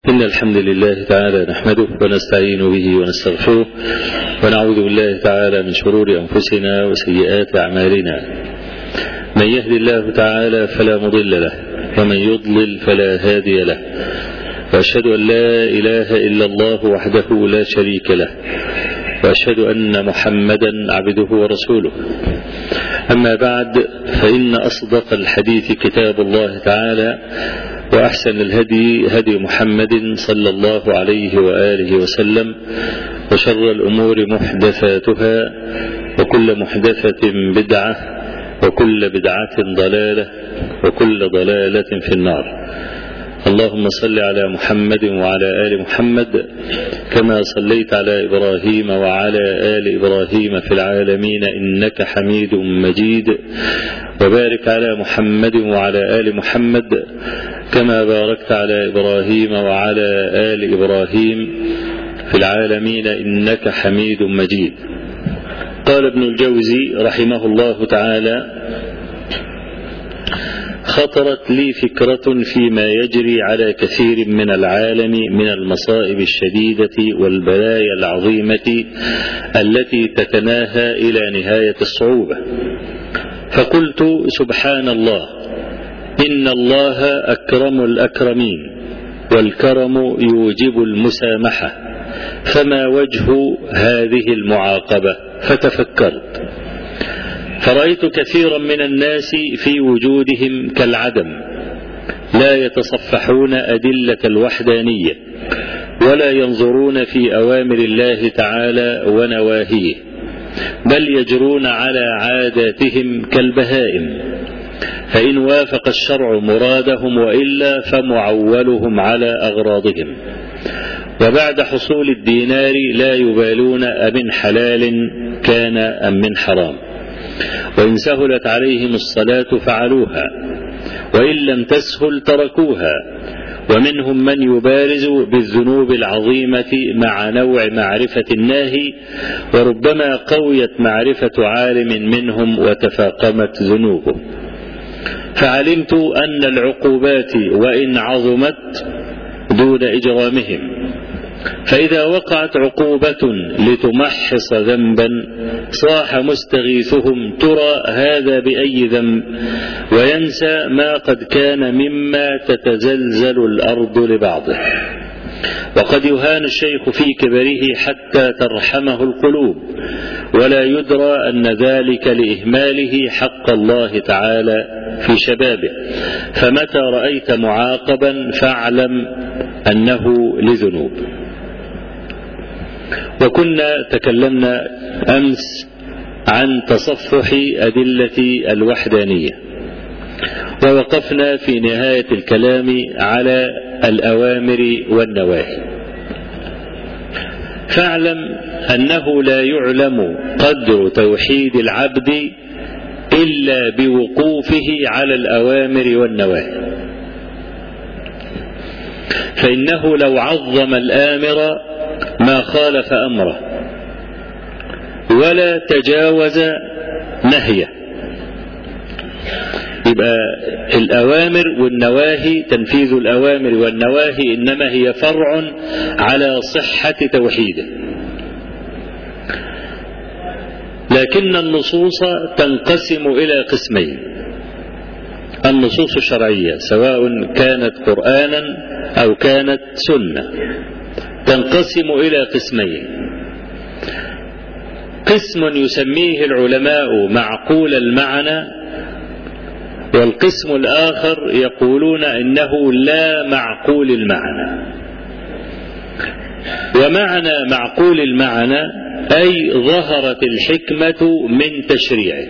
إن الحمد لله تعالى نحمده ونستعين به ونستغفره ونعوذ بالله تعالى من شرور أنفسنا وسيئات أعمالنا من يهد الله تعالى فلا مضل له ومن يضلل فلا هادي له وأشهد أن لا إله إلا الله وحده لا شريك له وأشهد أن محمدا عبده ورسوله أما بعد فإن أصدق الحديث كتاب الله تعالى وأحسن الهدي هدي محمد صلى الله عليه وآله وسلم وشر الأمور محدثاتها وكل محدثة بدعة وكل بدعة ضلالة وكل ضلالة في النار اللهم صل على محمد وعلى آل محمد كما صليت على إبراهيم وعلى آل إبراهيم في العالمين إنك حميد مجيد وبارك على محمد وعلى آل محمد كما باركت على إبراهيم وعلى آل إبراهيم في العالمين إنك حميد مجيد قال ابن الجوزي رحمه الله تعالى خطرت لي فكرة فيما يجري على كثير من العالم من المصائب الشديدة والبلايا العظيمة التي تتناهى إلى نهاية الصعوبة فقلت سبحان الله إن الله أكرم الأكرمين والكرم يوجب المسامحة فما وجه هذه المعاقبة فتفكرت فرأيت كثيرا من الناس في وجودهم كالعدم لا يتصفحون أدلة الوحدانية ولا ينظرون في أوامر الله تعالى ونواهيه بل يجرون على عاداتهم كالبهائم فإن وافق الشرع مرادهم وإلا فمعولهم على أغراضهم وبعد حصول الدينار لا يبالون أمن حلال كان أم من حرام وإن سهلت عليهم الصلاة فعلوها وإن لم تسهل تركوها ومنهم من يبارز بالذنوب العظيمة مع نوع معرفة الناهي وربما قويت معرفة عالم منهم وتفاقمت ذنوبه فعلمت أن العقوبات وإن عظمت دون إجرامهم فإذا وقعت عقوبة لتمحص ذنبا صاح مستغيثهم ترى هذا بأي ذنب وينسى ما قد كان مما تتزلزل الأرض لبعضه وقد يهان الشيخ في كبره حتى ترحمه القلوب ولا يدرى أن ذلك لإهماله حق الله تعالى في شبابه فمتى رأيت معاقبا فاعلم أنه لذنوب وكنا تكلمنا أمس عن تصفح أدلة الوحدانية ووقفنا في نهاية الكلام على الأوامر والنواهي فاعلم أنه لا يعلم قدر توحيد العبد إلا بوقوفه على الأوامر والنواهي فإنه لو عظم الآمر ما خالف أمره ولا تجاوز نهيه يبقى الأوامر والنواهي تنفيذ الأوامر والنواهي إنما هي فرع على صحة توحيده لكن النصوص تنقسم إلى قسمين النصوص الشرعية سواء كانت قرآنا أو كانت سنة تنقسم إلى قسمين قسم يسميه العلماء معقول المعنى والقسم الآخر يقولون إنه لا معقول المعنى ومعنى معقول المعنى أي ظهرت الحكمة من تشريعه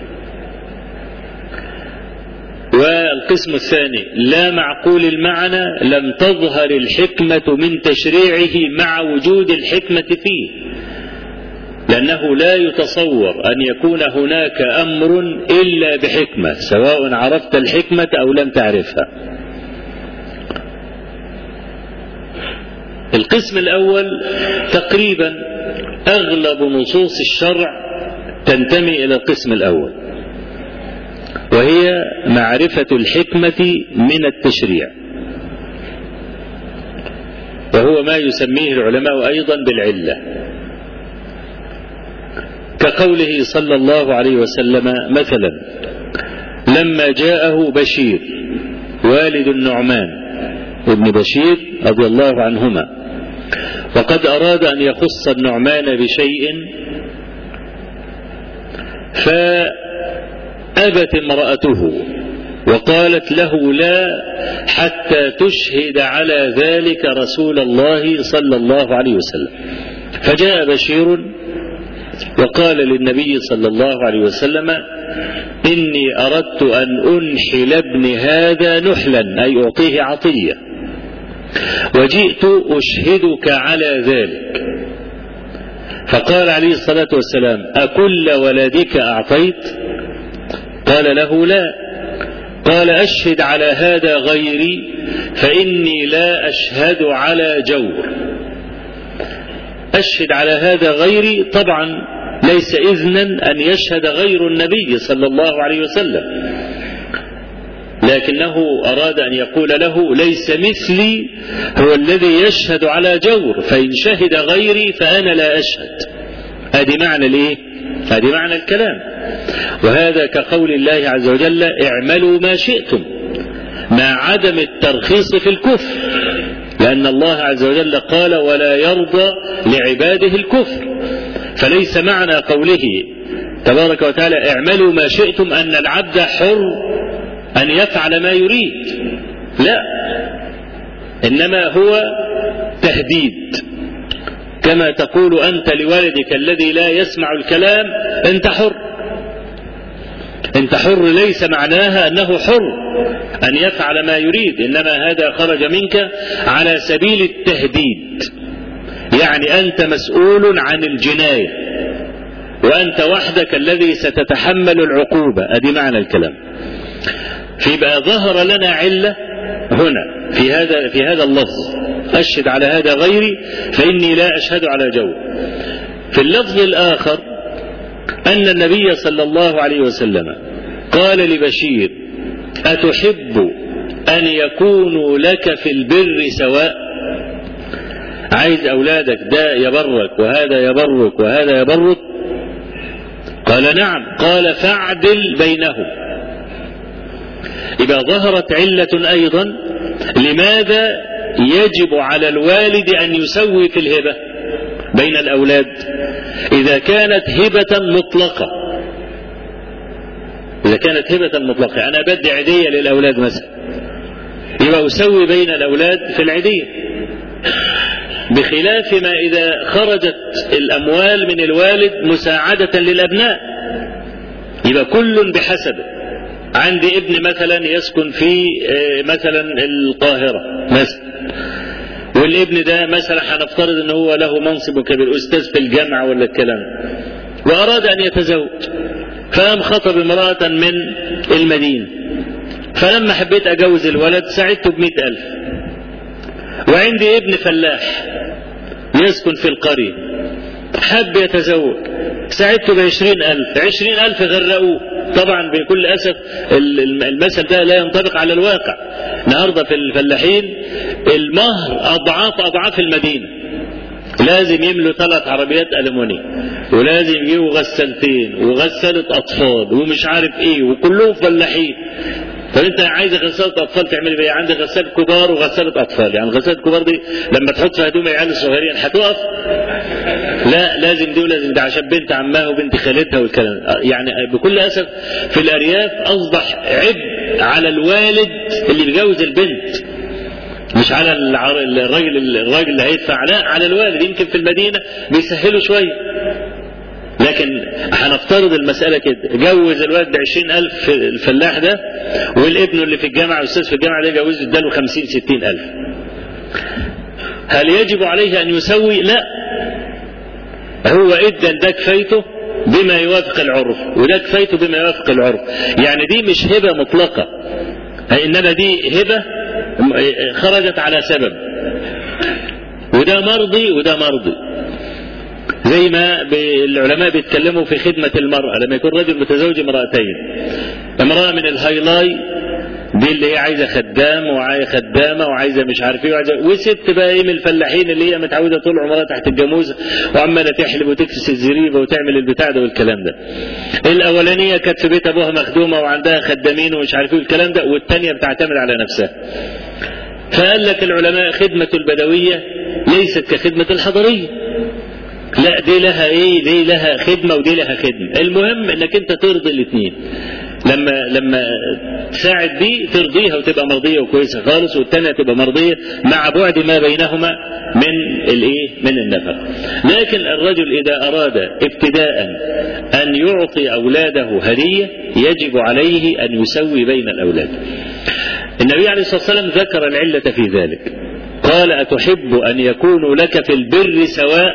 والقسم الثاني لا معقول المعنى لم تظهر الحكمة من تشريعه مع وجود الحكمة فيه لأنه لا يتصور أن يكون هناك أمر إلا بحكمة سواء عرفت الحكمة أو لم تعرفها القسم الأول تقريبا أغلب نصوص الشرع تنتمي إلى القسم الأول وهي معرفة الحكمة من التشريع وهو ما يسميه العلماء أيضا بالعلة كقوله صلى الله عليه وسلم مثلا لما جاءه بشير والد النعمان ابن بشير رضي الله عنهما وقد أراد أن يخص النعمان بشيء فأبت امرأته وقالت له لا حتى تشهد على ذلك رسول الله صلى الله عليه وسلم فجاء بشير وقال للنبي صلى الله عليه وسلم إني أردت أن أنحل ابن هذا نحلا أي أعطيه عطية وجئت أشهدك على ذلك فقال عليه الصلاة والسلام أكل ولدك أعطيت قال له لا قال أشهد على هذا غيري فإني لا أشهد على جور أشهد على هذا غيري طبعا ليس إذنا أن يشهد غير النبي صلى الله عليه وسلم لكنه أراد أن يقول له ليس مثلي هو الذي يشهد على جور فإن شهد غيري فأنا لا أشهد هذه معنى الإيه؟ هذه معنى الكلام وهذا كقول الله عز وجل اعملوا ما شئتم مع عدم الترخيص في الكفر لأن الله عز وجل قال ولا يرضى لعباده الكفر فليس معنى قوله تبارك وتعالى اعملوا ما شئتم أن العبد حر أن يفعل ما يريد لا إنما هو تهديد كما تقول أنت لوالدك الذي لا يسمع الكلام أنت حر أنت حر ليس معناها أنه حر أن يفعل ما يريد إنما هذا خرج منك على سبيل التهديد يعني أنت مسؤول عن الجناية وأنت وحدك الذي ستتحمل العقوبة أدي معنى الكلام فيبقى ظهر لنا علة هنا في هذا في هذا اللفظ أشهد على هذا غيري فإني لا أشهد على جو في اللفظ الآخر أن النبي صلى الله عليه وسلم قال لبشير أتحب أن يكونوا لك في البر سواء عايز أولادك ده يبرك وهذا يبرك وهذا يبرك قال نعم قال فاعدل بينهم إذا ظهرت علة أيضا لماذا يجب على الوالد أن يسوي في الهبة بين الأولاد إذا كانت هبة مطلقة إذا كانت هبة مطلقة أنا بدي عيدية للأولاد مثلا يبقى أسوي بين الأولاد في العيدية بخلاف ما إذا خرجت الأموال من الوالد مساعدة للأبناء يبقى كل بحسبه عندي ابن مثلا يسكن في مثلا القاهرة مثلا والابن ده مثلا هنفترض ان هو له منصب كبير استاذ في الجامعة ولا الكلام واراد ان يتزوج فقام خطب امرأة من المدينة فلما حبيت اجوز الولد ساعدته بمئة الف وعندي ابن فلاح يسكن في القرية حب يتزوج ساعدته بعشرين ألف عشرين ألف غرقوه طبعا بكل أسف المثل ده لا ينطبق على الواقع النهارده في الفلاحين المهر أضعاف أضعاف المدينة لازم يملوا ثلاث عربيات ألموني ولازم يجيبوا غسالتين وغسالة أطفال ومش عارف إيه وكلهم فلاحين طب انت عايز غسالة اطفال تعمل ايه؟ عندك غسالة كبار وغسالة اطفال، يعني غسالة كبار دي لما تحط فيها هدوم العيال الصغيرين هتقف؟ لا لازم دي ولازم ده عشان بنت عمها وبنت خالتها والكلام يعني بكل اسف في الارياف اصبح عبء على الوالد اللي بيجوز البنت مش على الراجل الراجل اللي هيدفع لا على الوالد يمكن في المدينه بيسهلوا شويه لكن هنفترض المسألة كده جوز الولد بعشرين ألف الفلاح ده والابن اللي في الجامعة الأستاذ في الجامعة ده جوزه اداله خمسين ستين ألف هل يجب عليه أن يسوي لا هو ادى ده كفايته بما يوافق العرف وده كفايته بما يوافق العرف يعني دي مش هبة مطلقة إنما دي هبة خرجت على سبب وده مرضي وده مرضي زي ما العلماء بيتكلموا في خدمة المرأة لما يكون رجل متزوج امرأتين امرأة من الهايلاي دي اللي هي عايزه خدام وعايزه خدامه وعايزه مش عارف ايه وعايزه وست بقى ايه من الفلاحين اللي هي متعوده طول عمرها تحت الجاموسه وعماله تحلب وتكسس الزريبه وتعمل البتاع ده والكلام ده. الاولانيه كانت في بيت ابوها مخدومه وعندها خدامين ومش عارف ايه والكلام ده والثانيه بتعتمد على نفسها. فقال لك العلماء خدمه البدويه ليست كخدمه الحضريه. لا دي لها ايه دي لها خدمه ودي لها خدمه المهم انك انت ترضي الاثنين لما لما تساعد دي ترضيها وتبقى مرضيه وكويسه خالص والثانيه تبقى مرضيه مع بعد ما بينهما من الايه من النفق لكن الرجل اذا اراد ابتداء ان يعطي اولاده هديه يجب عليه ان يسوي بين الاولاد النبي عليه الصلاه والسلام ذكر العله في ذلك قال أتحب أن يكونوا لك في البر سواء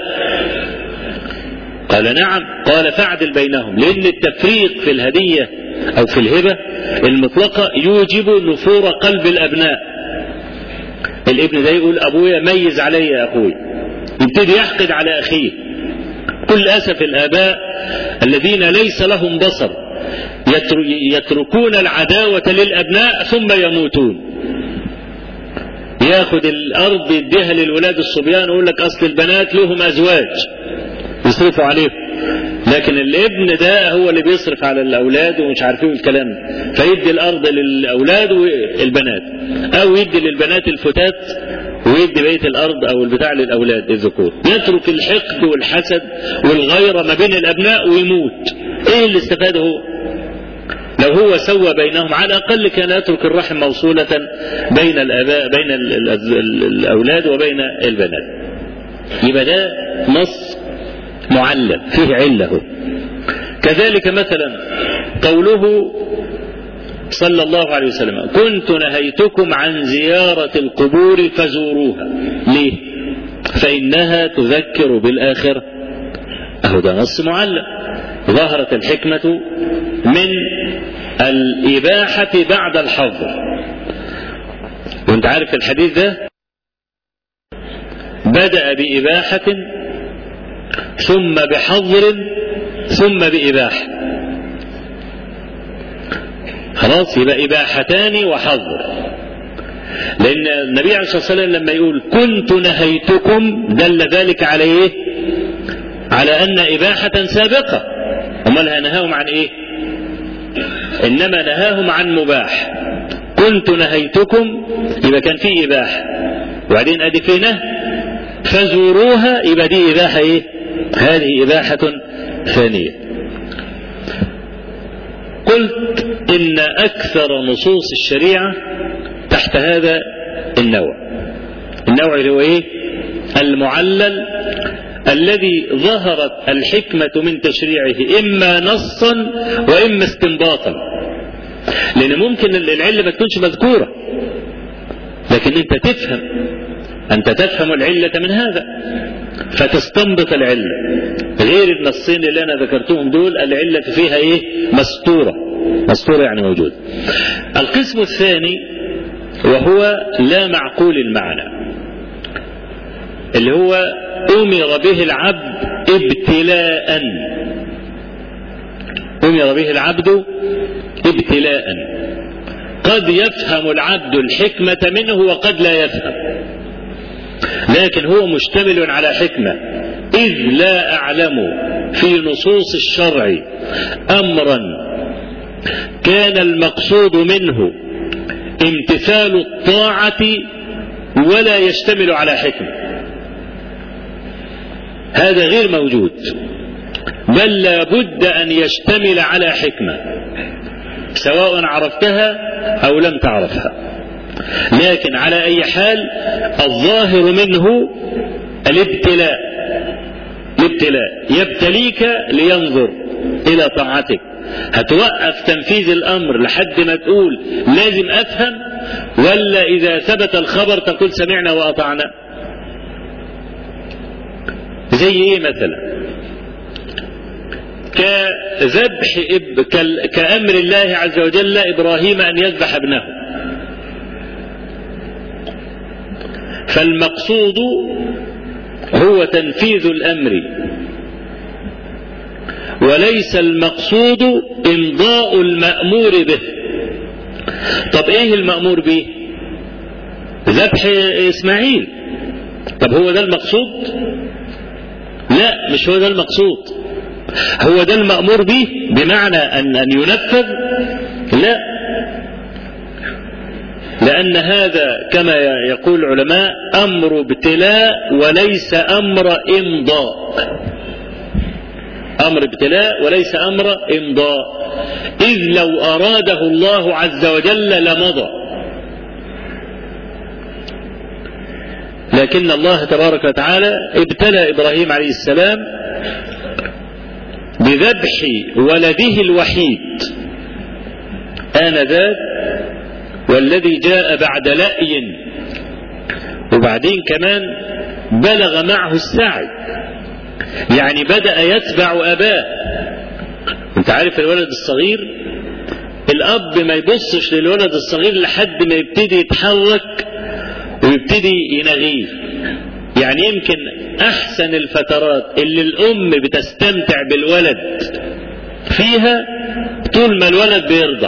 قال نعم قال فاعدل بينهم لأن التفريق في الهدية أو في الهبة المطلقة يوجب نفور قلب الأبناء الابن ده يقول أبويا ميز علي يا أخوي يبتدي يحقد على أخيه كل أسف الآباء الذين ليس لهم بصر يتركون العداوة للأبناء ثم يموتون ياخد الارض يديها للولاد الصبيان ويقول لك اصل البنات لهم ازواج يصرفوا عليهم لكن الابن ده هو اللي بيصرف على الاولاد ومش عارفين الكلام فيدي الارض للاولاد والبنات او يدي للبنات الفتات ويدي بقيه الارض او البتاع للاولاد الذكور يترك الحقد والحسد والغيره ما بين الابناء ويموت ايه اللي استفاده هو لو هو سوى بينهم على الاقل كان يترك الرحم موصوله بين الاباء بين الاولاد وبين البنات يبقى ده نص معلم فيه عله كذلك مثلا قوله صلى الله عليه وسلم كنت نهيتكم عن زيارة القبور فزوروها ليه فإنها تذكر بالآخرة أهو ده نص معلم ظهرت الحكمة من الإباحة بعد الحظر وانت عارف الحديث ده بدأ بإباحة ثم بحظر ثم بإباحة خلاص يبقى إباحتان وحظر لأن النبي عليه الصلاة والسلام لما يقول كنت نهيتكم دل ذلك على إيه؟ على أن إباحة سابقة أمال نهاهم عن إيه؟ إنما نهاهم عن مباح كنت نهيتكم يبقى كان في إباحة وبعدين أدي في نهي فزوروها يبقى دي إباحة إيه؟ هذه إباحة ثانية قلت إن أكثر نصوص الشريعة تحت هذا النوع النوع اللي هو إيه؟ المعلل الذي ظهرت الحكمة من تشريعه إما نصا وإما استنباطا لأن ممكن العلة ما تكونش مذكورة لكن أنت تفهم أنت تفهم العلة من هذا فتستنبط العلة غير النصين اللي أنا ذكرتهم دول العلة فيها إيه مستورة مستورة يعني موجود القسم الثاني وهو لا معقول المعنى اللي هو أمر به العبد ابتلاء أمر به العبد ابتلاء قد يفهم العبد الحكمة منه وقد لا يفهم لكن هو مشتمل على حكمة إذ لا أعلم في نصوص الشرع أمرا كان المقصود منه امتثال الطاعة ولا يشتمل على حكمة هذا غير موجود بل لا بد أن يشتمل على حكمة سواء عرفتها أو لم تعرفها لكن على أي حال الظاهر منه الابتلاء الابتلاء يبتليك لينظر إلى طاعتك هتوقف تنفيذ الأمر لحد ما تقول لازم أفهم ولا إذا ثبت الخبر تقول سمعنا وأطعنا زي ايه مثلا كذبح إب... كأمر الله عز وجل إبراهيم أن يذبح ابنه فالمقصود هو تنفيذ الأمر وليس المقصود إمضاء المأمور به طب ايه المأمور به ذبح اسماعيل طب هو ده المقصود لا مش هو ده المقصود هو ده المأمور به بمعنى أن أن ينفذ لا لأن هذا كما يقول العلماء أمر ابتلاء وليس أمر إمضاء أمر ابتلاء وليس أمر إمضاء إذ لو أراده الله عز وجل لمضى لكن الله تبارك وتعالى ابتلى إبراهيم عليه السلام بذبح ولده الوحيد آنذاك والذي جاء بعد لأي وبعدين كمان بلغ معه السعي يعني بدأ يتبع أباه انت عارف الولد الصغير الأب ما يبصش للولد الصغير لحد ما يبتدي يتحرك ويبتدي ينغيه يعني يمكن أحسن الفترات اللي الأم بتستمتع بالولد فيها طول ما الولد بيرضع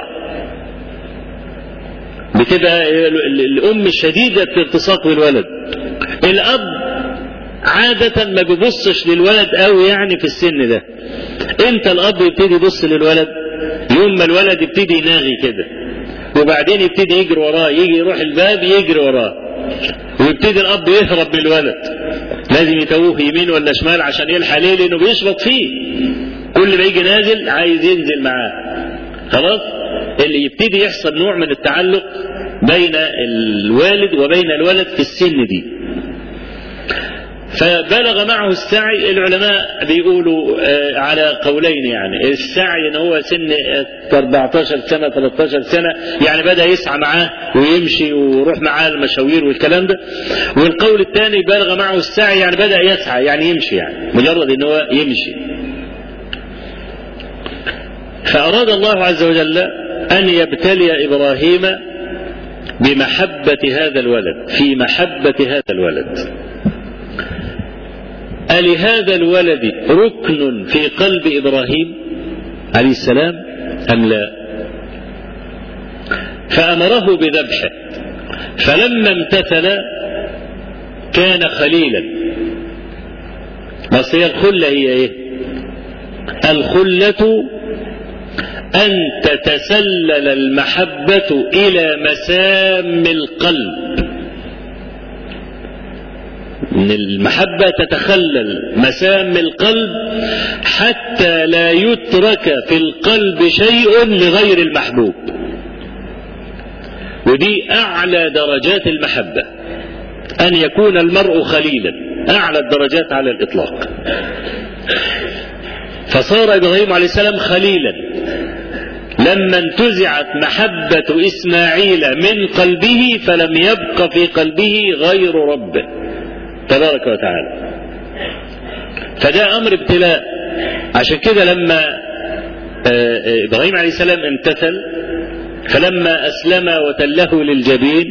بتبقى الأم شديدة التصاق بالولد الأب عادة ما بيبصش للولد قوي يعني في السن ده امتى الأب يبتدي يبص للولد يوم ما الولد يبتدي يناغي كده وبعدين يبتدي يجري وراه يجي يروح الباب يجري وراه ويبتدي الأب يهرب من الولد لازم يتوه يمين ولا شمال عشان يلحق ليه لأنه بيشبط فيه كل ما يجي نازل عايز ينزل معاه خلاص اللي يبتدي يحصل نوع من التعلق بين الوالد وبين الولد في السن دي فبلغ معه السعي العلماء بيقولوا على قولين يعني السعي ان هو سن 14 سنه 13 سنه يعني بدا يسعى معاه ويمشي ويروح معاه المشاوير والكلام ده والقول الثاني بلغ معه السعي يعني بدا يسعى يعني يمشي يعني مجرد ان هو يمشي فاراد الله عز وجل ان يبتلي ابراهيم بمحبه هذا الولد في محبه هذا الولد ألهذا الولد ركن في قلب إبراهيم عليه السلام أم لا فأمره بذبحه فلما امتثل كان خليلا بس هي الخلة هي ايه الخلة أن تتسلل المحبة إلى مسام القلب ان المحبة تتخلل مسام القلب حتى لا يترك في القلب شيء لغير المحبوب ودي اعلى درجات المحبة ان يكون المرء خليلا اعلى الدرجات على الاطلاق فصار ابراهيم عليه السلام خليلا لما انتزعت محبة اسماعيل من قلبه فلم يبق في قلبه غير ربه تبارك وتعالى فده امر ابتلاء عشان كده لما ابراهيم عليه السلام امتثل فلما اسلم وتله للجبين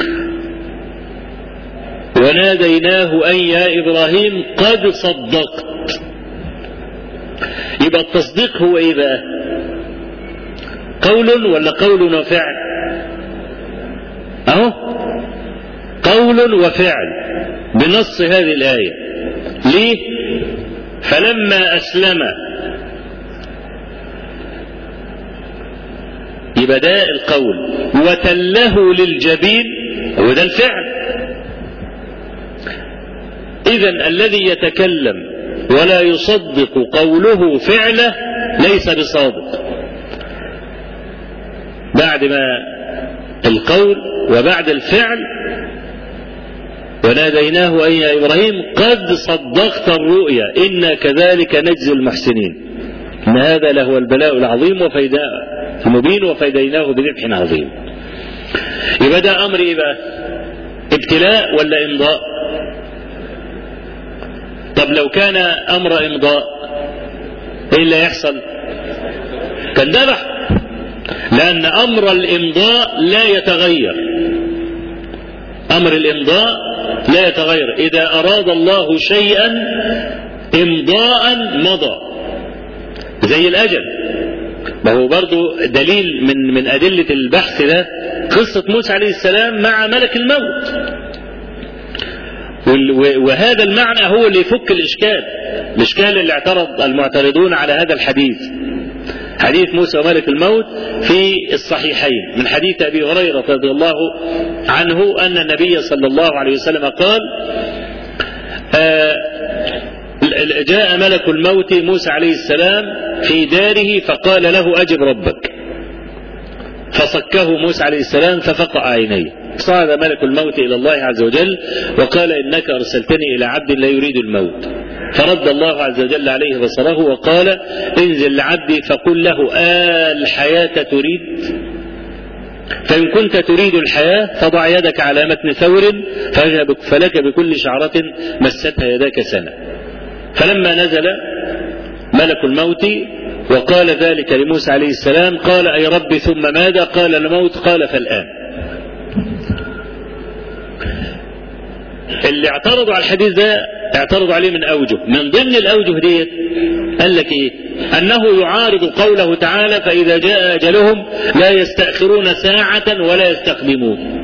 وناديناه ان يا ابراهيم قد صدقت يبقى التصديق هو ايه بقى قول ولا قول وفعل اهو قول وفعل بنص هذه الآية ليه فلما أسلم يبقى ده القول وتله للجبين هو ده الفعل إذا الذي يتكلم ولا يصدق قوله فعله ليس بصادق بعد ما القول وبعد الفعل وناديناه أي يا إبراهيم قد صدقت الرؤيا إنا كذلك نجزي المحسنين إن هذا لهو البلاء العظيم وفيدا المبين وفيديناه بذبح عظيم يبقى ده أمر إيه بقى ابتلاء ولا إمضاء طب لو كان أمر إمضاء إيه اللي يحصل كان ذبح لأن أمر الإمضاء لا يتغير أمر الإمضاء لا يتغير إذا أراد الله شيئا إمضاء مضى زي الأجل ما هو برضو دليل من من أدلة البحث ده قصة موسى عليه السلام مع ملك الموت وهذا المعنى هو اللي يفك الإشكال الإشكال اللي اعترض المعترضون على هذا الحديث حديث موسى وملك الموت في الصحيحين من حديث أبي هريرة رضي الله عنه أن النبي صلى الله عليه وسلم قال آه جاء ملك الموت موسى عليه السلام في داره فقال له أجب ربك فصكه موسى عليه السلام ففقع عينيه صعد ملك الموت إلى الله عز وجل وقال إنك أرسلتني إلى عبد لا يريد الموت فرد الله عز وجل عليه بصره وقال انزل لعبدي فقل له آه الحياة تريد فإن كنت تريد الحياة فضع يدك على متن ثور فلك بكل شعرة مستها يداك سنة فلما نزل ملك الموت وقال ذلك لموسى عليه السلام قال أي رب ثم ماذا قال الموت قال فالآن اللي اعترضوا على الحديث ده اعترضوا عليه من أوجه من ضمن الأوجه ديت قال لك إيه أنه يعارض قوله تعالى فإذا جاء أجلهم لا يستأخرون ساعة ولا يستقدمون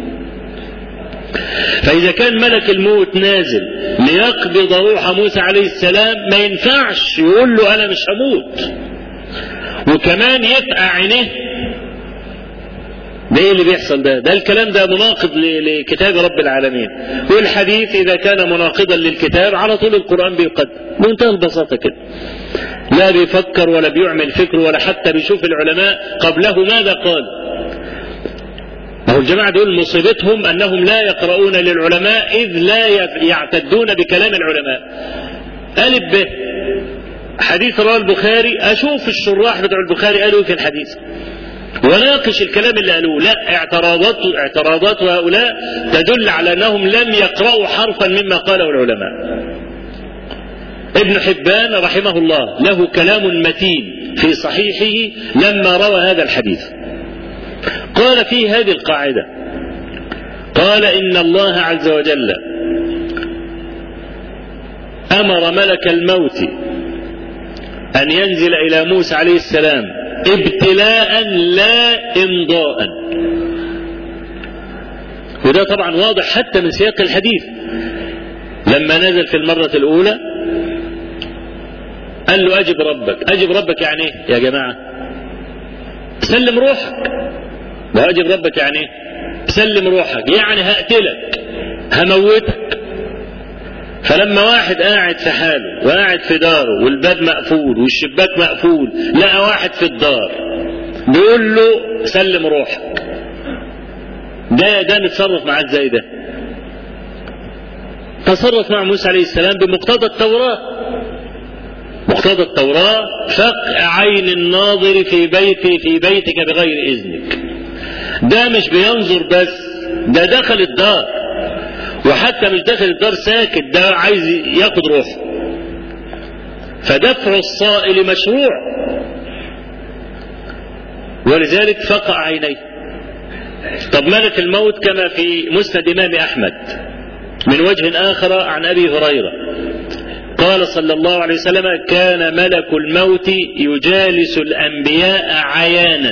فإذا كان ملك الموت نازل ليقبض روح موسى عليه السلام ما ينفعش يقول له أنا مش هموت وكمان يفقع عينيه ده ايه اللي بيحصل ده ده الكلام ده مناقض لكتاب رب العالمين والحديث اذا كان مناقضا للكتاب على طول القران بيقدم بمنتهى البساطه كده لا بيفكر ولا بيعمل فكر ولا حتى بيشوف العلماء قبله ماذا قال ما هو الجماعة دول مصيبتهم أنهم لا يقرؤون للعلماء إذ لا يعتدون بكلام العلماء ألف به حديث رواه البخاري أشوف الشراح بتوع البخاري قالوا في الحديث وناقش الكلام اللي قالوه لا اعتراضات اعتراضات هؤلاء تدل على انهم لم يقرأوا حرفا مما قاله العلماء ابن حبان رحمه الله له كلام متين في صحيحه لما روى هذا الحديث قال في هذه القاعدة قال إن الله عز وجل أمر ملك الموت أن ينزل إلى موسى عليه السلام ابتلاء لا إمضاء وده طبعا واضح حتى من سياق الحديث لما نزل في المرة الأولى قال له أجب ربك أجب ربك يعني إيه يا جماعة سلم روحك ما أجب ربك يعني إيه سلم روحك يعني هقتلك هموتك فلما واحد قاعد في حاله وقاعد في داره والباب مقفول والشباك مقفول لقى واحد في الدار بيقول له سلم روحك ده ده نتصرف معاه ازاي ده تصرف مع موسى عليه السلام بمقتضى التوراة مقتضى التوراة فقع عين الناظر في بيتي في بيتك بغير إذنك ده مش بينظر بس ده دخل الدار وحتى مش داخل الدار ساكت ده عايز ياخد روحه فدفع الصائل مشروع ولذلك فقع عينيه طب ملك الموت كما في مسند امام احمد من وجه اخر عن ابي هريره قال صلى الله عليه وسلم كان ملك الموت يجالس الانبياء عيانا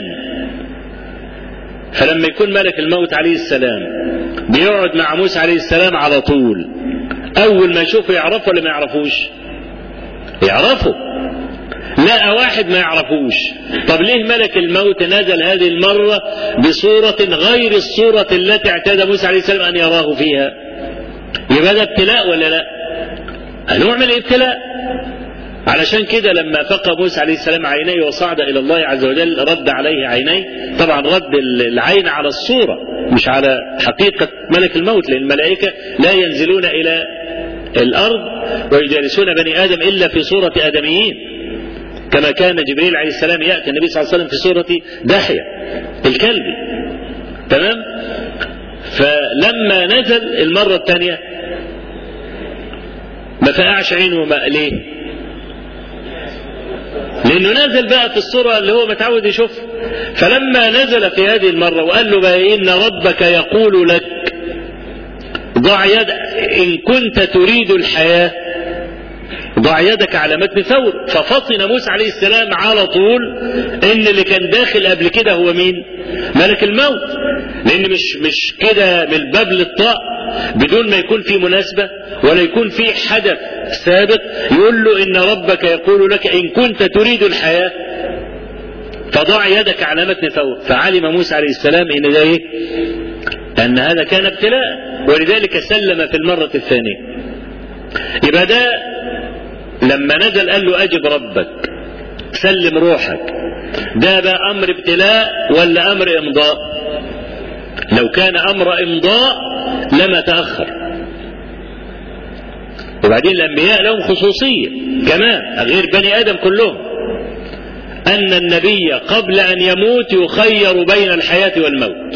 فلما يكون ملك الموت عليه السلام بيقعد مع موسى عليه السلام على طول اول ما يشوفه يعرفه ولا ما يعرفوش يعرفه لقى واحد ما يعرفوش طب ليه ملك الموت نزل هذه المرة بصورة غير الصورة التي اعتاد موسى عليه السلام أن يراه فيها يبقى ده ابتلاء ولا لا نوع من الابتلاء علشان كده لما فقى موسى عليه السلام عينيه وصعد الى الله عز وجل رد عليه عينيه طبعا رد العين على الصوره مش على حقيقه ملك الموت لان الملائكه لا ينزلون الى الارض ويجالسون بني ادم الا في صوره ادميين كما كان جبريل عليه السلام ياتي النبي صلى الله عليه وسلم في صوره داحيه الكلب تمام فلما نزل المره الثانيه ما فقعش عينه ما ليه لانه نزل بقى في الصورة اللي هو متعود يشوفها فلما نزل في هذه المرة وقال له بقى ان ربك يقول لك ضع يد ان كنت تريد الحياة ضع يدك على متن ثور ففطن موسى عليه السلام على طول ان اللي كان داخل قبل كده هو مين ملك الموت لان مش مش كده من الباب للطاق بدون ما يكون في مناسبة ولا يكون في حدث سابق يقول له ان ربك يقول لك ان كنت تريد الحياة فضع يدك على متن ثور فعلم موسى عليه السلام ان ده ايه ان هذا كان ابتلاء ولذلك سلم في المرة الثانية يبقى ده لما نزل قال له اجب ربك سلم روحك ده بقى امر ابتلاء ولا امر امضاء لو كان امر امضاء لما تاخر وبعدين الانبياء لهم خصوصيه كمان غير بني ادم كلهم ان النبي قبل ان يموت يخير بين الحياه والموت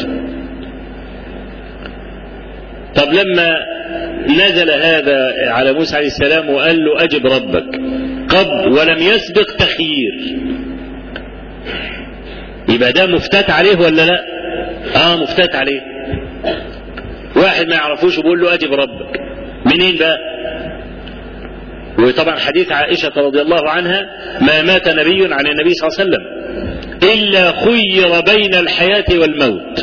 طب لما نزل هذا على موسى عليه السلام وقال له أجب ربك قبل ولم يسبق تخيير يبقى ده مفتات عليه ولا لا اه مفتات عليه واحد ما يعرفوش وبيقول له أجب ربك منين بقى وطبعا حديث عائشة رضي الله عنها ما مات نبي عن النبي صلى الله عليه وسلم إلا خير بين الحياة والموت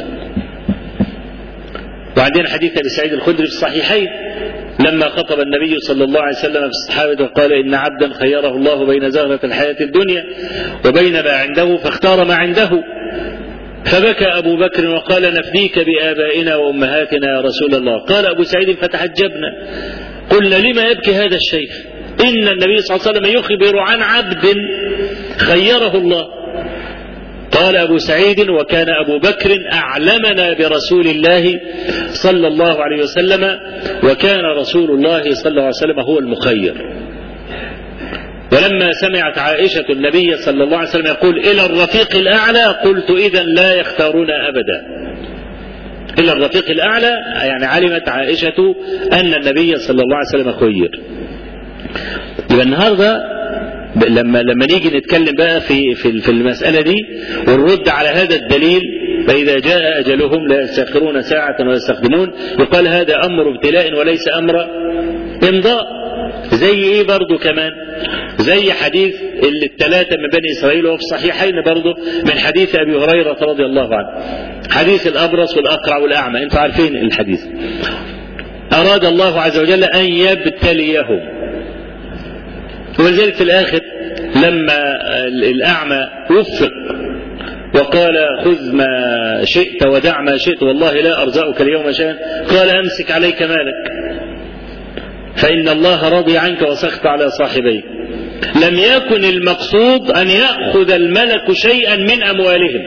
وعندنا حديث ابي سعيد الخدري في الصحيحين لما خطب النبي صلى الله عليه وسلم في الصحابة وقال إن عبدا خيره الله بين زهرة الحياة الدنيا وبين ما عنده فاختار ما عنده فبكى أبو بكر وقال نفديك بآبائنا وأمهاتنا يا رسول الله قال أبو سعيد فتحجبنا قلنا لما يبكي هذا الشيخ إن النبي صلى الله عليه وسلم يخبر عن عبد خيره الله قال أبو سعيد وكان أبو بكر أعلمنا برسول الله صلى الله عليه وسلم وكان رسول الله صلى الله عليه وسلم هو المخير ولما سمعت عائشة النبي صلى الله عليه وسلم يقول إلى الرفيق الأعلى قلت إذا لا يختارنا أبدا إلى الرفيق الأعلى يعني علمت عائشة أن النبي صلى الله عليه وسلم خير يبقى النهارده لما لما نيجي نتكلم بقى في في في المساله دي ونرد على هذا الدليل فاذا جاء اجلهم لا يستاخرون ساعه ولا يستقدمون يقال هذا امر ابتلاء وليس امر امضاء زي ايه برضه كمان زي حديث اللي الثلاثة من بني إسرائيل وفي الصحيحين برضه من حديث أبي هريرة رضي الله عنه حديث الأبرص والأقرع والأعمى أنتم عارفين الحديث أراد الله عز وجل أن يبتليهم ولذلك في الآخر لما الأعمى وفق وقال خذ ما شئت ودع ما شئت والله لا أرزقك اليوم شيئا قال أمسك عليك مالك فإن الله رضي عنك وسخط على صاحبيك لم يكن المقصود أن يأخذ الملك شيئا من أموالهم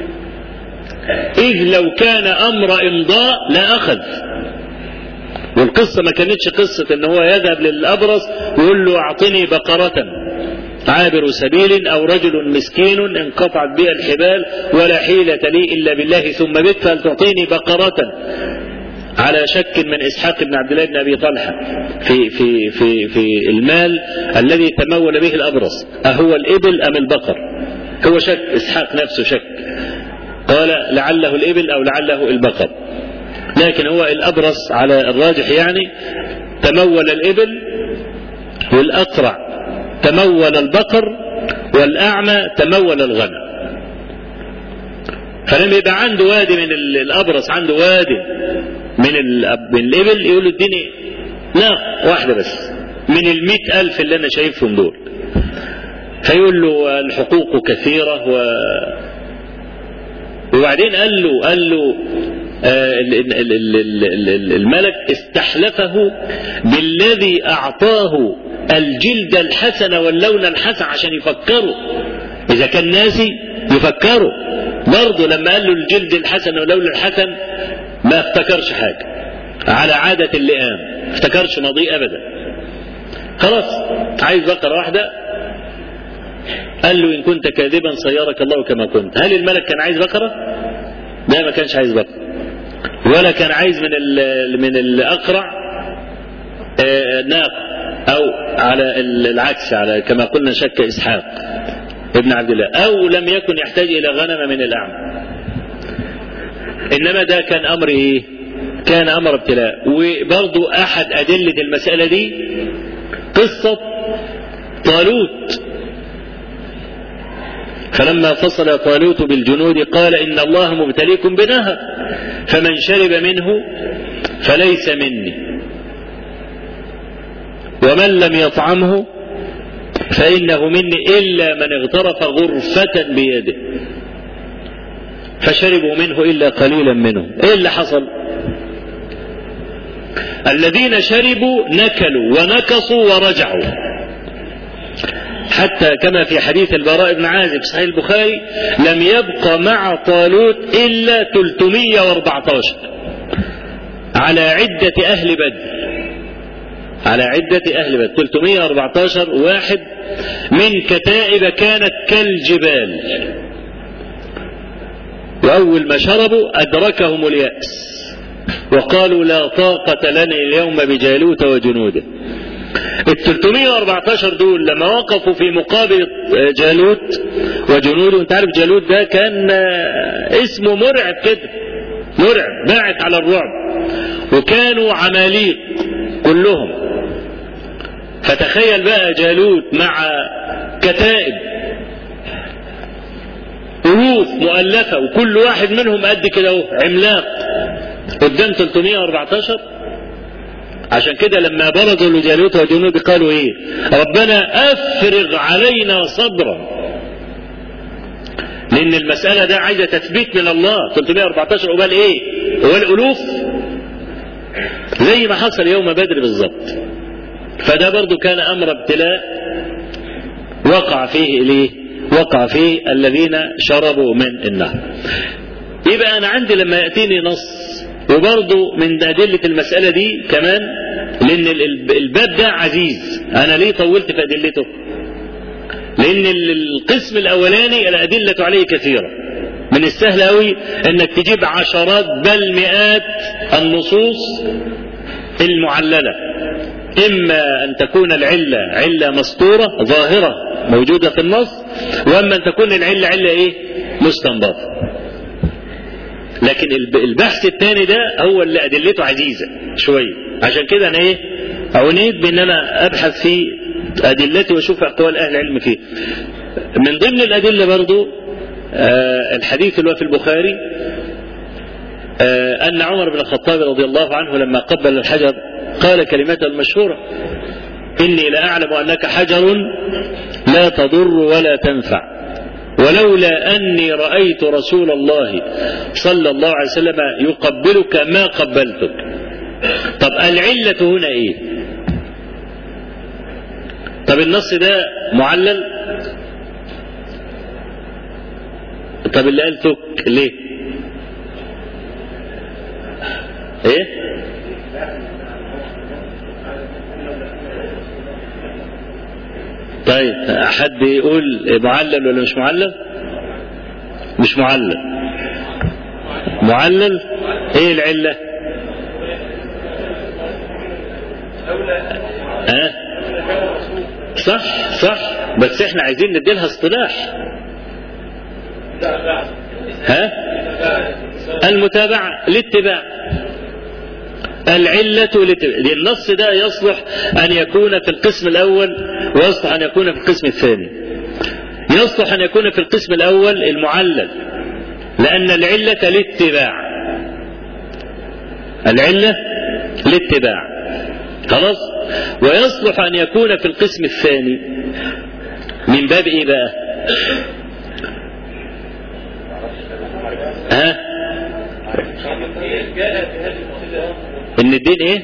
إذ لو كان أمر إمضاء لأخذ والقصة ما كانتش قصة ان هو يذهب للأبرص ويقول له اعطني بقرة عابر سبيل او رجل مسكين انقطعت بي الحبال ولا حيلة لي الا بالله ثم بك فلتعطيني بقرة على شك من اسحاق بن عبد الله بن ابي طلحه في في في في المال الذي تمول به الابرص اهو الابل ام البقر؟ هو شك اسحاق نفسه شك قال لعله الابل او لعله البقر لكن هو الأبرص على الراجح يعني تمول الإبل والأقرع تمول البقر والأعمى تمول الغنم فلما يبقى عنده وادي من الأبرص عنده وادي من, من الإبل يقول له اديني لا واحدة بس من المئة ألف اللي أنا شايفهم دول فيقول له الحقوق كثيرة و وبعدين قال له قال له الملك استحلفه بالذي أعطاه الجلد الحسن واللون الحسن عشان يفكروا إذا كان ناسي يفكروا برضه لما قال له الجلد الحسن واللون الحسن ما افتكرش حاجة على عادة اللئام افتكرش ماضي أبدا خلاص عايز بقرة واحدة قال له إن كنت كاذبا صيرك الله كما كنت هل الملك كان عايز بقرة؟ لا ما كانش عايز بقرة ولا كان عايز من من الأقرع ناق أو على العكس على كما قلنا شك إسحاق ابن عبد الله أو لم يكن يحتاج إلى غنم من الأعمى إنما ده كان أمر إيه؟ كان أمر ابتلاء وبرضو أحد أدلة المسألة دي قصة طالوت فلما فصل طالوت بالجنود قال إن الله مبتليكم بنهر فمن شرب منه فليس مني ومن لم يطعمه فإنه مني إلا من اغترف غرفة بيده فشربوا منه إلا قليلا منهم إيه اللي حصل الذين شربوا نكلوا ونكصوا ورجعوا حتى كما في حديث البراء بن عازب صحيح البخاري لم يبق مع طالوت إلا 314 على عدة أهل بدر على عدة أهل بدر 314 واحد من كتائب كانت كالجبال وأول ما شربوا أدركهم اليأس وقالوا لا طاقة لنا اليوم بجالوت وجنوده ال 314 دول لما وقفوا في مقابل جالوت وجنوده انت عارف جالوت ده كان اسمه مرعب كده مرعب باعت على الرعب وكانوا عماليق كلهم فتخيل بقى جالوت مع كتائب ألوف مؤلفة وكل واحد منهم قد كده اهو عملاق قدام 314 عشان كده لما برزوا لجالوت وجنود قالوا ايه ربنا افرغ علينا صبرا لان المسألة ده عايزة تثبيت من الله 314 قبال ايه قبال الوف زي ما حصل يوم بدر بالظبط فده برضو كان امر ابتلاء وقع فيه ليه وقع فيه الذين شربوا من النهر يبقى انا عندي لما ياتيني نص وبرضه من أدلة المسألة دي كمان لأن الباب ده عزيز أنا ليه طولت في أدلته لأن القسم الأولاني الأدلة عليه كثيرة من السهل أوي أنك تجيب عشرات بل مئات النصوص المعللة إما أن تكون العلة علة مسطورة ظاهرة موجودة في النص وأما أن تكون العلة علة إيه مستنبطة لكن البحث الثاني ده هو اللي ادلته عزيزه شويه عشان كده انا ايه عنيت بان انا ابحث في ادلتي واشوف اقوال اهل العلم فيه من ضمن الادله برضو آه الحديث اللي هو في البخاري آه ان عمر بن الخطاب رضي الله عنه لما قبل الحجر قال كلمته المشهوره اني لاعلم انك حجر لا تضر ولا تنفع ولولا أني رأيت رسول الله صلى الله عليه وسلم يقبلك ما قبلتك طب العلة هنا إيه طب النص ده معلل طب اللي قال تك ليه ايه طيب حد يقول معلل ولا مش معلل مش معلل معلل ايه العلة ها صح صح بس احنا عايزين نديلها اصطلاح ها المتابعة الاتباع العلة للاتباع النص ده يصلح أن يكون في القسم الأول ويصلح أن يكون في القسم الثاني يصلح أن يكون في القسم الأول المعلل لأن العلة الاتباع العلة الاتباع خلاص ويصلح أن يكون في القسم الثاني من باب إيه بقى ها ان الدين ايه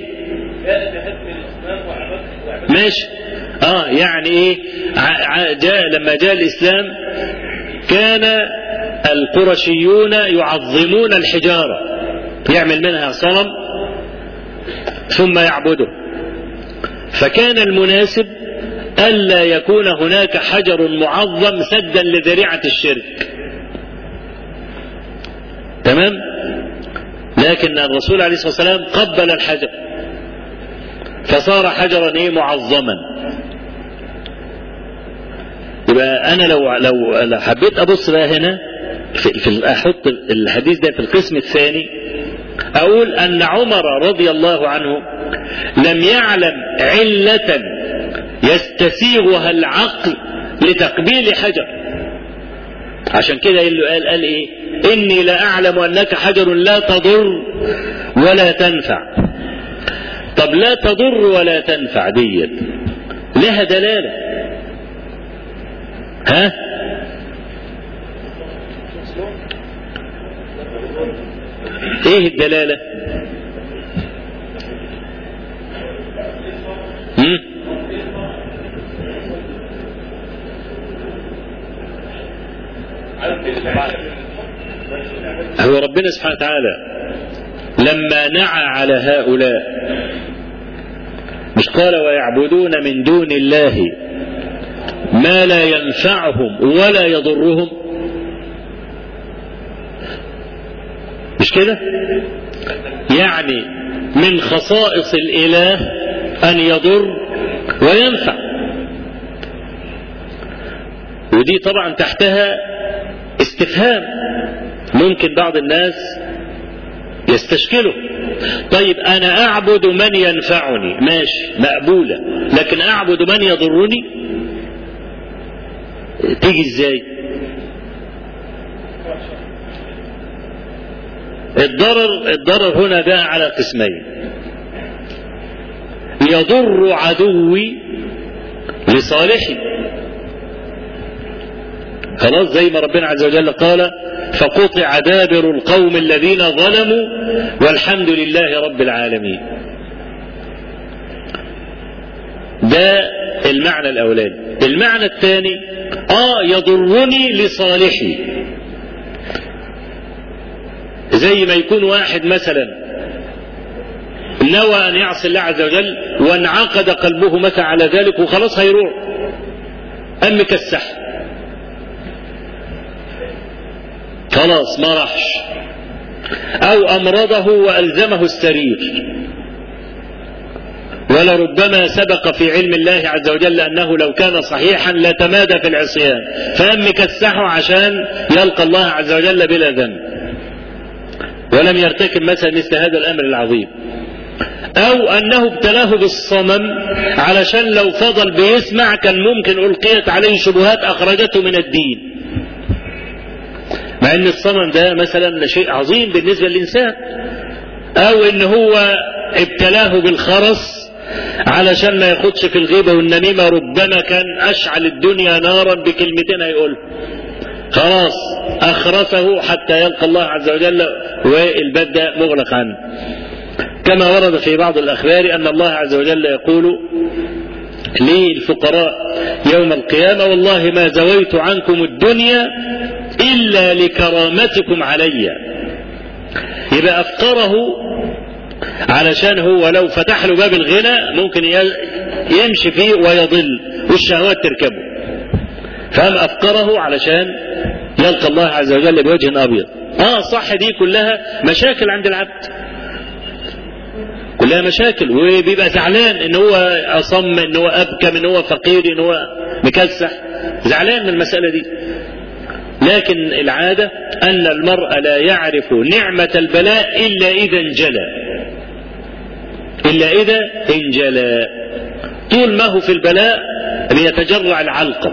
ماشي اه يعني ايه جاء لما جاء الاسلام كان القرشيون يعظمون الحجارة يعمل منها صنم ثم يعبده فكان المناسب ألا يكون هناك حجر معظم سدا لذريعة الشرك تمام لكن الرسول عليه الصلاة والسلام قبل الحجر فصار حجرا ايه معظما يبقى انا لو لو حبيت ابص بقى هنا في, في احط الحديث ده في القسم الثاني اقول ان عمر رضي الله عنه لم يعلم علة يستسيغها العقل لتقبيل حجر عشان كده اللي قال قال ايه اني لا اعلم انك حجر لا تضر ولا تنفع طب لا تضر ولا تنفع ديت لها دلاله ها ايه الدلاله هم؟ هو ربنا سبحانه وتعالى لما نعى على هؤلاء مش قال ويعبدون من دون الله ما لا ينفعهم ولا يضرهم مش كده يعني من خصائص الاله ان يضر وينفع ودي طبعا تحتها استفهام ممكن بعض الناس يستشكله طيب انا اعبد من ينفعني ماشي مقبولة لكن اعبد من يضرني تيجي ازاي الضرر الضرر هنا جاء على قسمين يضر عدوي لصالحي خلاص زي ما ربنا عز وجل قال فقطع دابر القوم الذين ظلموا والحمد لله رب العالمين ده المعنى الاولاني المعنى الثاني اه يضرني لصالحي زي ما يكون واحد مثلا نوى ان يعصي الله عز وجل وانعقد قلبه متى على ذلك وخلاص هيروح ام كالسح خلاص ما راحش او امرضه والزمه السرير ولربما سبق في علم الله عز وجل انه لو كان صحيحا لتمادى في العصيان فام كسحه عشان يلقى الله عز وجل بلا ذنب ولم يرتكب مثلا مثل هذا الامر العظيم او انه ابتلاه بالصمم علشان لو فضل بيسمع كان ممكن القيت عليه شبهات اخرجته من الدين مع ان الصمم ده مثلا شيء عظيم بالنسبه للانسان او ان هو ابتلاه بالخرس علشان ما ياخدش في الغيبه والنميمه ربما كان اشعل الدنيا نارا بكلمتين هيقول خلاص اخرسه حتى يلقى الله عز وجل والباب ده مغلق عنه كما ورد في بعض الاخبار ان الله عز وجل يقول للفقراء يوم القيامه والله ما زويت عنكم الدنيا إلا لكرامتكم علي يبقى أفقره علشان هو لو فتح له باب الغنى ممكن يمشي فيه ويضل والشهوات تركبه فهم أفقره علشان يلقى الله عز وجل بوجه أبيض آه صح دي كلها مشاكل عند العبد كلها مشاكل وبيبقى زعلان ان هو اصم ان هو ابكم ان هو فقير ان هو مكسح زعلان من المساله دي لكن العادة أن المرء لا يعرف نعمة البلاء إلا إذا انجلى إلا إذا انجلى طول ما هو في البلاء بيتجرع العلقم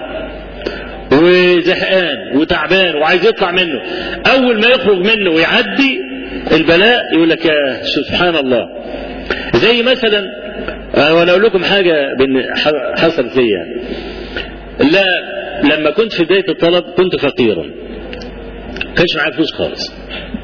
وزهقان وتعبان وعايز يطلع منه أول ما يخرج منه ويعدي البلاء يقول لك يا سبحان الله زي مثلا وانا اقول لكم حاجه حصلت فيا لا لما كنت في بداية الطلب كنت فقيرا كانش معايا فلوس خالص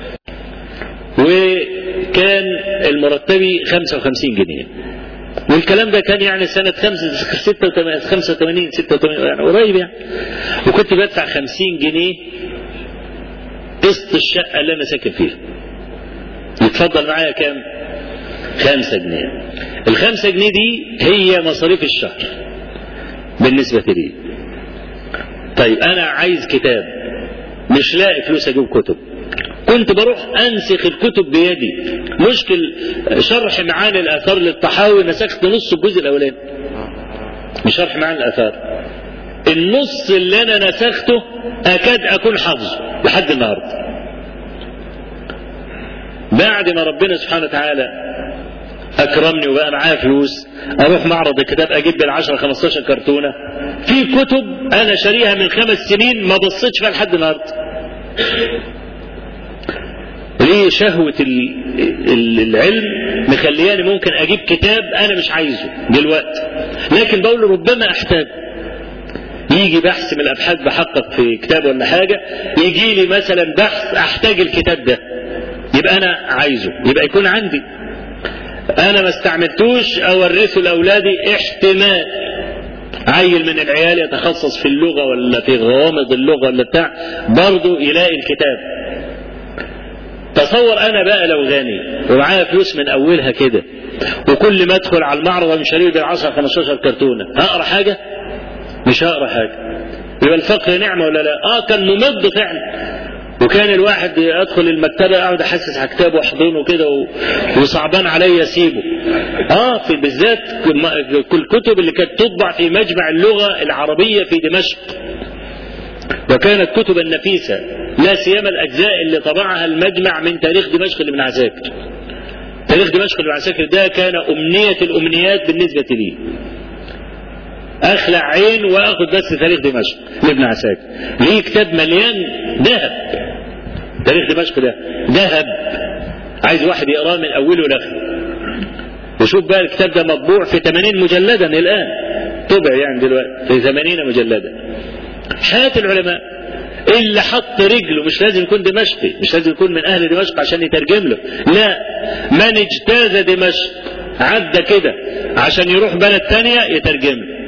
وكان المرتبي 55 جنيه والكلام ده كان يعني سنة 85 85 86 يعني قريب يعني وكنت بدفع 50 جنيه قسط الشقة اللي أنا ساكن فيها يتفضل معايا كام؟ 5 جنيه الخمسة جنيه دي هي مصاريف الشهر بالنسبة لي طيب انا عايز كتاب مش لاقي فلوس اجيب كتب كنت بروح انسخ الكتب بيدي مشكل شرح معاني الاثار للطحاوي نسخت نص الجزء الاولاني مش شرح معاني الاثار النص اللي انا نسخته اكاد اكون حافظه لحد النهارده بعد ما ربنا سبحانه وتعالى اكرمني وبقى معايا فلوس اروح معرض الكتاب اجيب بال 10 15 كرتونه في كتب انا شاريها من خمس سنين ما بصيتش فيها لحد النهارده ليه شهوة العلم مخلياني ممكن أجيب كتاب أنا مش عايزه دلوقتي لكن بقول ربما أحتاج يجي بحث من الأبحاث بحقق في كتاب ولا حاجة يجي لي مثلا بحث أحتاج الكتاب ده يبقى أنا عايزه يبقى يكون عندي أنا ما استعملتوش أورثه لأولادي احتمال عيل من العيال يتخصص في اللغة ولا في غوامض اللغة ولا بتاع برضه يلاقي الكتاب تصور انا بقى لو غني ومعايا فلوس من اولها كده وكل ما ادخل على المعرض مشاريع بال 10 15 كرتونه هقرا حاجه؟ مش هقرا حاجه يبقى الفقر نعمه ولا لا؟ اه كان ممد فعلا وكان الواحد ادخل المكتبه اقعد احسس على كتاب واحضنه كده و... وصعبان عليا اسيبه. اه في بالذات كل الكتب اللي كانت تطبع في مجمع اللغه العربيه في دمشق. وكانت كتبا نفيسه لا سيما الاجزاء اللي طبعها المجمع من تاريخ دمشق لابن عساكر. تاريخ دمشق لابن عساكر ده كان امنيه الامنيات بالنسبه لي. اخلع عين واخد بس تاريخ دمشق لابن عساكر. ليه كتاب مليان ذهب. تاريخ دمشق ده ذهب. عايز واحد يقراه من اوله لاخره. وشوف بقى الكتاب ده مطبوع في 80 مجلدا الان. طبع يعني دلوقتي في 80 مجلدا. حياه العلماء اللي حط رجله مش لازم يكون دمشقي مش لازم يكون من اهل دمشق عشان يترجم له لا من اجتاز دمشق عدى كده عشان يروح بلد تانية يترجم له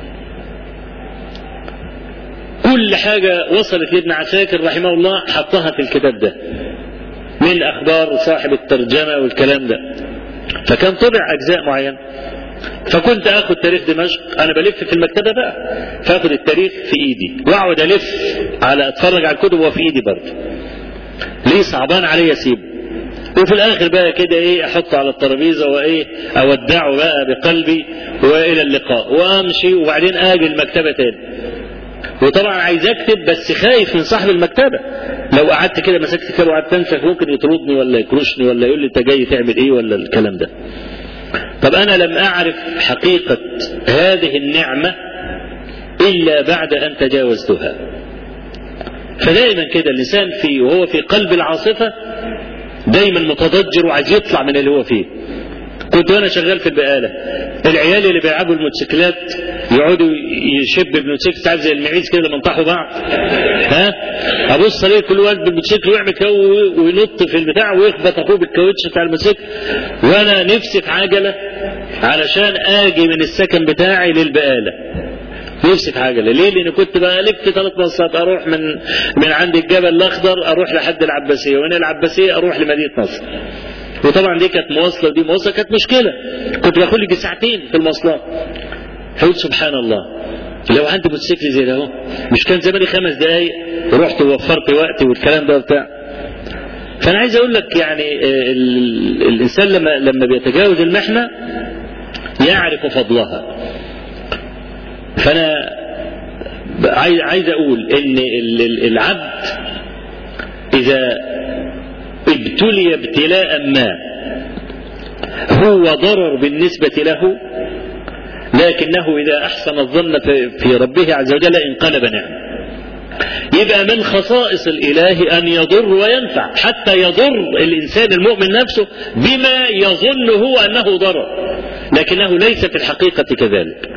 كل حاجة وصلت لابن عساكر رحمه الله حطها في الكتاب ده من أخبار صاحب الترجمة والكلام ده فكان طبع أجزاء معينة فكنت اخد تاريخ دمشق انا بلف في المكتبه بقى فاخد التاريخ في ايدي واقعد الف على اتفرج على الكتب وهو في ايدي برضه ليه صعبان عليا اسيبه وفي الاخر بقى كده ايه احطه على الترابيزه وايه اودعه بقى بقلبي والى اللقاء وامشي وبعدين اجي المكتبه تاني وطبعا عايز اكتب بس خايف من صاحب المكتبه لو قعدت كده مسكت كتاب وقعدت انسخ ممكن يطردني ولا يكرشني ولا يقول لي انت جاي تعمل ايه ولا الكلام ده طب أنا لم أعرف حقيقة هذه النعمة إلا بعد أن تجاوزتها فدائما كده الإنسان في وهو في قلب العاصفة دايما متضجر وعايز يطلع من اللي هو فيه كنت وانا شغال في البقاله العيال اللي بيلعبوا الموتوسيكلات يقعدوا يشب بالموتوسيكل ساعات زي المعيز كده لما ينطحوا بعض ها ابص الاقي كل واحد بالموتوسيكل ويعمل كده وينط في البتاع ويخبط اخوه بالكاوتش بتاع الموتوسيكل وانا نفسي في عجله علشان اجي من السكن بتاعي للبقاله نفسي في عجله ليه؟ لان كنت بلف ثلاث مواصلات اروح من من عند الجبل الاخضر اروح لحد العباسيه ومن العباسيه اروح لمدينه نصر وطبعا دي كانت مواصله ودي مواصله كانت مشكله كنت باخد لي ساعتين في المواصلات فقلت سبحان الله لو عندي موتوسيكل زي ده اهو مش كان زماني خمس دقايق ورحت ووفرت وقتي والكلام ده وبتاع فانا عايز اقول لك يعني الانسان لما لما بيتجاوز المحنه يعرف فضلها فانا عايز عايز اقول ان العبد اذا ابتلي ابتلاء ما هو ضرر بالنسبة له لكنه إذا أحسن الظن في ربه عز وجل انقلب نعمة يبقى من خصائص الإله أن يضر وينفع حتى يضر الإنسان المؤمن نفسه بما يظن هو أنه ضرر لكنه ليس في الحقيقة كذلك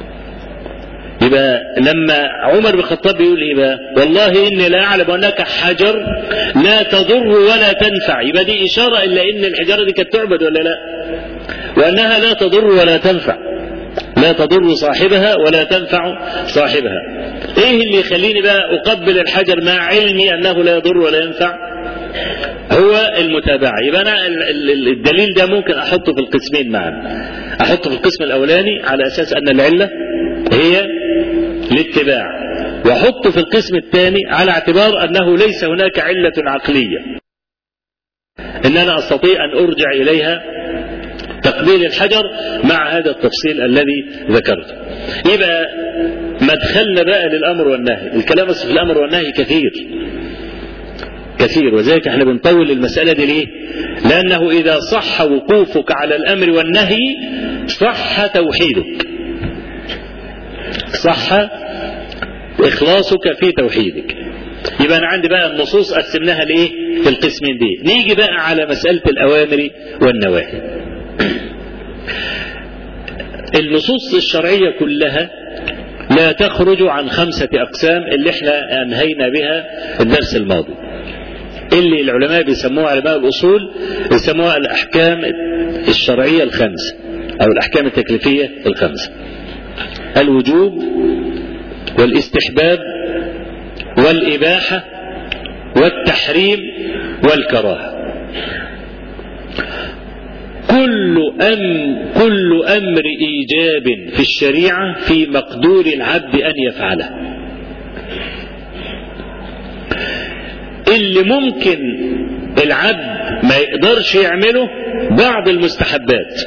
يبقى لما عمر بن الخطاب بيقول ايه بقى؟ والله اني لا اعلم انك حجر لا تضر ولا تنفع، يبقى دي اشاره الى ان الحجاره دي كانت تعبد ولا لا؟ وانها لا تضر ولا تنفع. لا تضر صاحبها ولا تنفع صاحبها. ايه اللي يخليني بقى اقبل الحجر مع علمي انه لا يضر ولا ينفع؟ هو المتابعة يبقى أنا الدليل ده ممكن أحطه في القسمين معا أحطه في القسم الأولاني على أساس أن العلة هي الاتباع وحط في القسم الثاني على اعتبار انه ليس هناك عله عقليه ان انا استطيع ان ارجع اليها تقبيل الحجر مع هذا التفصيل الذي ذكرته يبقى مدخلنا بقى للامر والنهي الكلام في الامر والنهي كثير كثير وذلك احنا بنطول المسألة دي ليه لأنه إذا صح وقوفك على الأمر والنهي صح توحيدك صح إخلاصك في توحيدك يبقى أنا عندي بقى النصوص قسمناها لإيه في القسمين دي نيجي بقى على مسألة الأوامر والنواهي النصوص الشرعية كلها لا تخرج عن خمسة أقسام اللي احنا أنهينا بها الدرس الماضي اللي العلماء بيسموها علماء الأصول بيسموها الأحكام الشرعية الخمسة أو الأحكام التكليفية الخمسة الوجوب والاستحباب والإباحة والتحريم والكراهة كل أم كل أمر إيجاب في الشريعة في مقدور العبد أن يفعله اللي ممكن العبد ما يقدرش يعمله بعض المستحبات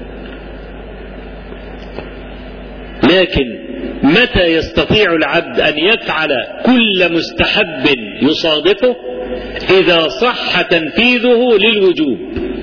لكن متى يستطيع العبد أن يفعل كل مستحب يصادفه إذا صح تنفيذه للوجوب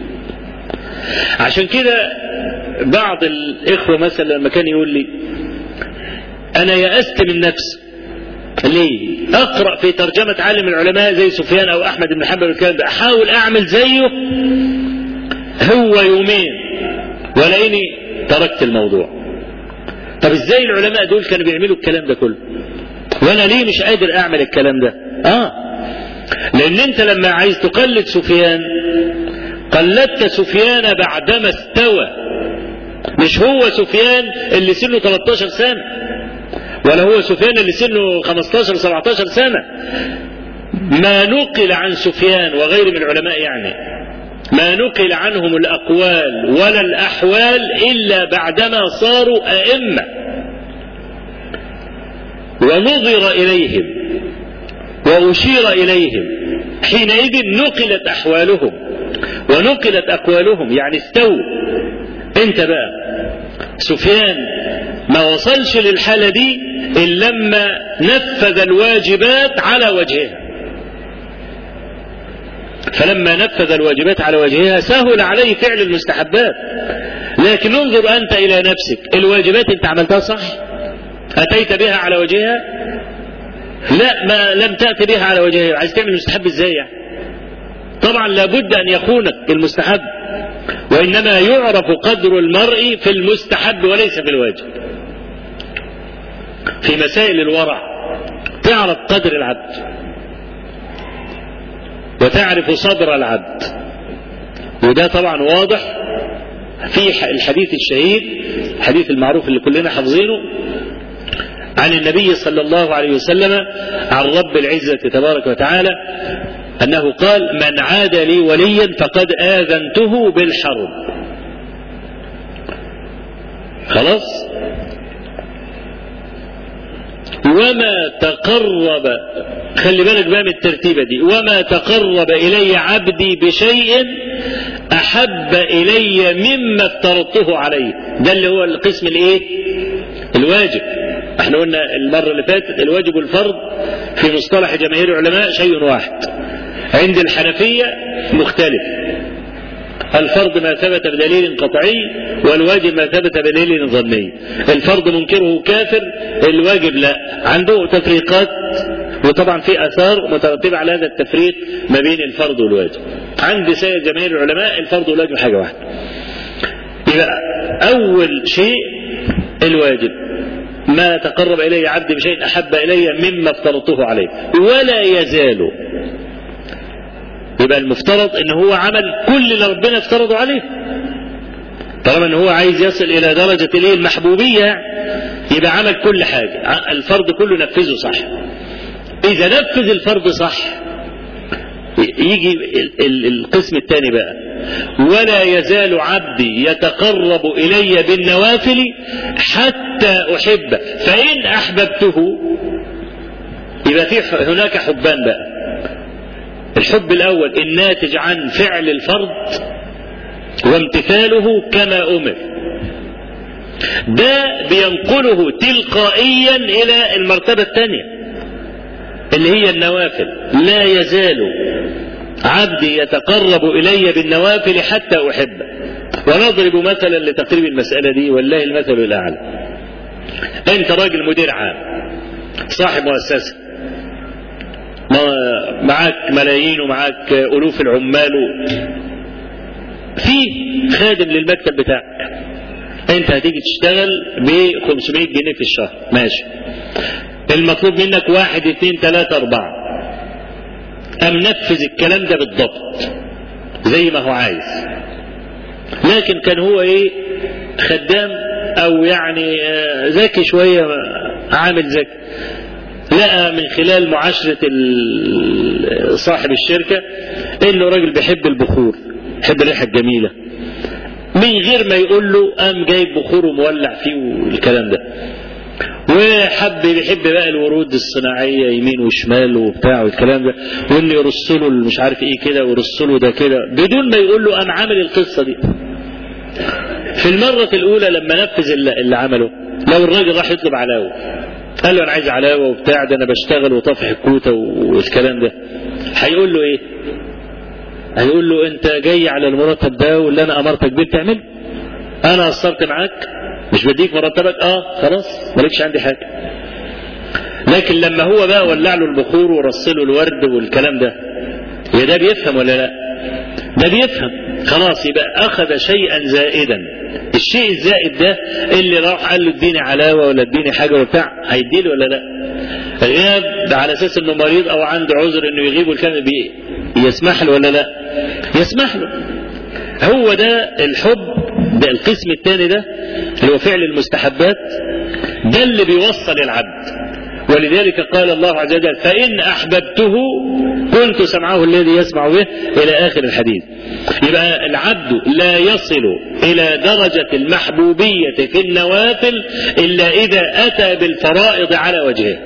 عشان كده بعض الإخوة مثلا لما كان يقول لي أنا يأست من نفسي ليه؟ أقرأ في ترجمة عالم العلماء زي سفيان أو أحمد بن حنبل والكلام ده أحاول أعمل زيه هو يومين ولاني تركت الموضوع طب ازاي العلماء دول كانوا بيعملوا الكلام ده كله وانا ليه مش قادر اعمل الكلام ده اه لان انت لما عايز تقلد سفيان قلدت سفيان بعدما استوى مش هو سفيان اللي سنه 13 سنة ولا هو سفيان اللي سنه 15 17 سنة ما نقل عن سفيان وغير من العلماء يعني ما نقل عنهم الأقوال ولا الأحوال إلا بعدما صاروا أئمة ونظر إليهم وأشير إليهم حينئذ نقلت أحوالهم ونقلت أقوالهم يعني استووا أنت بقى سفيان ما وصلش للحالة دي إلا لما نفذ الواجبات على وجهها فلما نفذ الواجبات على وجهها سهل عليه فعل المستحبات لكن انظر أنت إلى نفسك الواجبات أنت عملتها صح أتيت بها على وجهها لا ما لم تأتي بها على وجهها عايز تعمل المستحب ازاي يعني طبعا لابد أن يخونك المستحب وإنما يعرف قدر المرء في المستحب وليس في الواجب في مسائل الورع تعرف قدر العبد وتعرف صبر العبد وده طبعا واضح في الحديث الشهير الحديث المعروف اللي كلنا حافظينه عن النبي صلى الله عليه وسلم عن رب العزة تبارك وتعالى أنه قال من عاد لي وليا فقد آذنته بالحرب خلاص وما تقرب خلي بالك بقى من الترتيبة دي وما تقرب إلي عبدي بشيء أحب إلي مما افترضته عليه ده اللي هو القسم الإيه الواجب احنا قلنا المرة اللي فاتت الواجب والفرض في مصطلح جماهير العلماء شيء واحد عند الحنفية مختلف الفرض ما ثبت بدليل قطعي والواجب ما ثبت بدليل ظني الفرض منكره كافر الواجب لا عنده تفريقات وطبعا في اثار مترتبه على هذا التفريق ما بين الفرض والواجب عند سائر جماهير العلماء الفرض والواجب حاجه واحده يبقى اول شيء الواجب ما تقرب الي عبدي بشيء احب الي مما افترضته عليه ولا يزال يبقى المفترض ان هو عمل كل اللي ربنا افترضه عليه طالما ان هو عايز يصل الى درجة الايه المحبوبية يبقى عمل كل حاجة الفرض كله نفذه صح اذا نفذ الفرض صح يجي القسم الثاني بقى ولا يزال عبدي يتقرب الي بالنوافل حتى احبه فان احببته يبقى في هناك حبان بقى الحب الأول الناتج عن فعل الفرض وامتثاله كما أمر ده بينقله تلقائيا إلى المرتبة الثانية اللي هي النوافل لا يزال عبدي يتقرب إلي بالنوافل حتى أحبه ونضرب مثلا لتقريب المسألة دي والله المثل الأعلى أنت راجل مدير عام صاحب مؤسسة معاك ملايين ومعاك ألوف العمال في خادم للمكتب بتاعك انت هتيجي تشتغل ب 500 جنيه في الشهر ماشي المطلوب منك واحد اثنين ثلاثة أربعة أم نفذ الكلام ده بالضبط زي ما هو عايز لكن كان هو ايه خدام او يعني ذكي شوية عامل ذكي لقى من خلال معاشرة صاحب الشركة انه راجل بيحب البخور بيحب الريحة الجميلة من غير ما يقول له قام جايب بخور ومولع فيه والكلام ده وحب بيحب بقى الورود الصناعيه يمين وشمال وبتاع والكلام ده وانه يرص له مش عارف ايه كده ويرص له ده كده بدون ما يقول له انا عامل القصه دي. في المره الاولى لما نفذ اللي, اللي عمله لو الراجل راح يطلب علاوه قال له انا عايز علاوه وبتاع ده انا بشتغل وطافح الكوته والكلام ده هيقول له ايه؟ هيقول له انت جاي على المرتب ده واللي انا امرتك بيه بتعمله انا قصرت معاك مش بديك مرتبك اه خلاص مالكش عندي حاجه لكن لما هو بقى ولع له البخور ورصله الورد والكلام ده يا ده بيفهم ولا لا ده بيفهم خلاص يبقى اخذ شيئا زائدا الشيء الزائد ده اللي راح قال له اديني علاوه ولا اديني حاجه وبتاع هيديله ولا لا غياب على اساس انه مريض او عنده عذر انه يغيب والكلام بي يسمح له ولا لا يسمح له هو ده الحب ده القسم الثاني ده اللي هو فعل المستحبات ده اللي بيوصل العبد ولذلك قال الله عز وجل فإن أحببته كنت سمعه الذي يسمع به إلى آخر الحديث يبقى العبد لا يصل إلى درجة المحبوبية في النوافل إلا إذا أتى بالفرائض على وجهه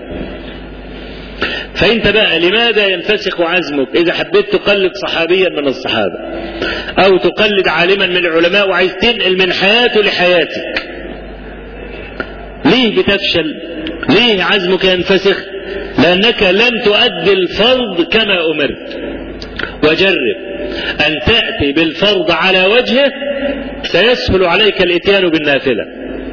فانت بقى لماذا ينفسخ عزمك اذا حبيت تقلد صحابيا من الصحابه او تقلد عالما من العلماء وعايز تنقل من حياته لحياتك ليه بتفشل ليه عزمك ينفسخ لانك لم تؤدي الفرض كما امرت وجرب ان تاتي بالفرض على وجهه سيسهل عليك الاتيان بالنافله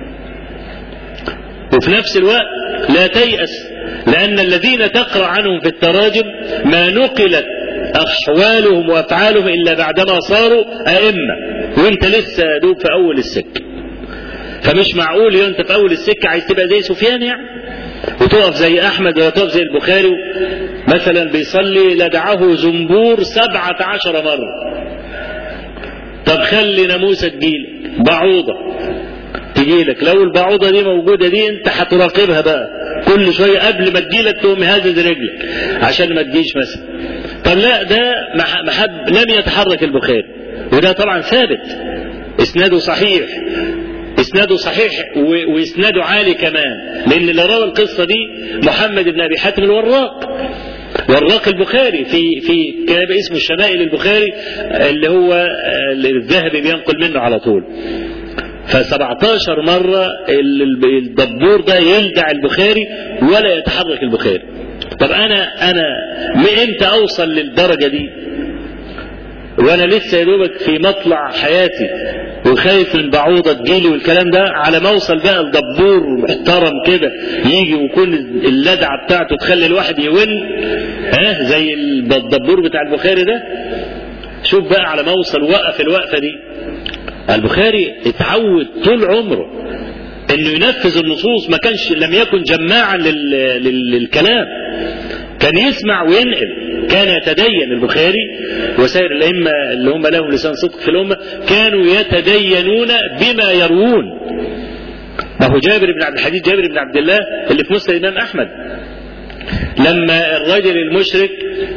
وفي نفس الوقت لا تيأس لأن الذين تقرأ عنهم في التراجم ما نقلت أحوالهم وأفعالهم إلا بعدما صاروا أئمة وأنت لسه دوب في أول السكة فمش معقول يا أنت في أول السكة عايز تبقى زي سفيان يعني وتقف زي أحمد ولا تقف زي البخاري مثلا بيصلي لدعه زنبور سبعة عشر مرة طب خلي ناموسة تجيلك بعوضة تجيلك لو البعوضة دي موجودة دي انت هتراقبها بقى كل شوية قبل ما تجيلك تقوم هازز رجلك عشان ما تجيش مثلا طب لا ده محب لم يتحرك البخاري وده طبعا ثابت اسناده صحيح اسناده صحيح واسناده عالي كمان لان اللي روى القصه دي محمد بن ابي حاتم الوراق وراق البخاري في في كتاب اسمه الشمائل البخاري اللي هو الذهبي بينقل منه على طول ف17 مرة الدبور ده يلدع البخاري ولا يتحرك البخاري طب انا انا امتى اوصل للدرجة دي وانا لسه يا دوبك في مطلع حياتي وخايف من بعوضة تجيلي والكلام ده على ما اوصل بقى لدبور محترم كده يجي ويكون اللدعة بتاعته تخلي الواحد يون ها زي الدبور بتاع البخاري ده شوف بقى على ما اوصل وقف الوقفة دي البخاري اتعود طول عمره انه ينفذ النصوص ما كانش لم يكن جماعا لل... لل... للكلام كان يسمع وينقل كان يتدين البخاري وسائر الأئمة اللي هم لهم لسان صدق في الأمة كانوا يتدينون بما يروون ما هو جابر بن عبد الحديد جابر بن عبد الله اللي في مسند الإمام أحمد لما الرجل المشرك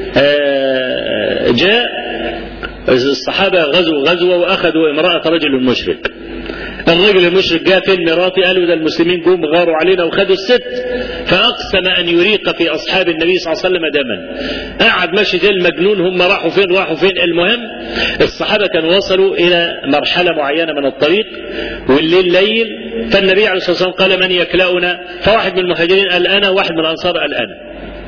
جاء الصحابة غزوا غزوة وأخذوا امرأة رجل مشرك الرجل المشرك جاء فين مراتي قالوا ده المسلمين جم غاروا علينا وخدوا الست فأقسم أن يريق في أصحاب النبي صلى الله عليه وسلم دما قعد ماشي زي المجنون هم راحوا فين راحوا فين المهم الصحابة كانوا وصلوا إلى مرحلة معينة من الطريق والليل ليل فالنبي عليه الصلاة والسلام قال من يكلأنا فواحد من المهاجرين قال أنا واحد من الأنصار قال أنا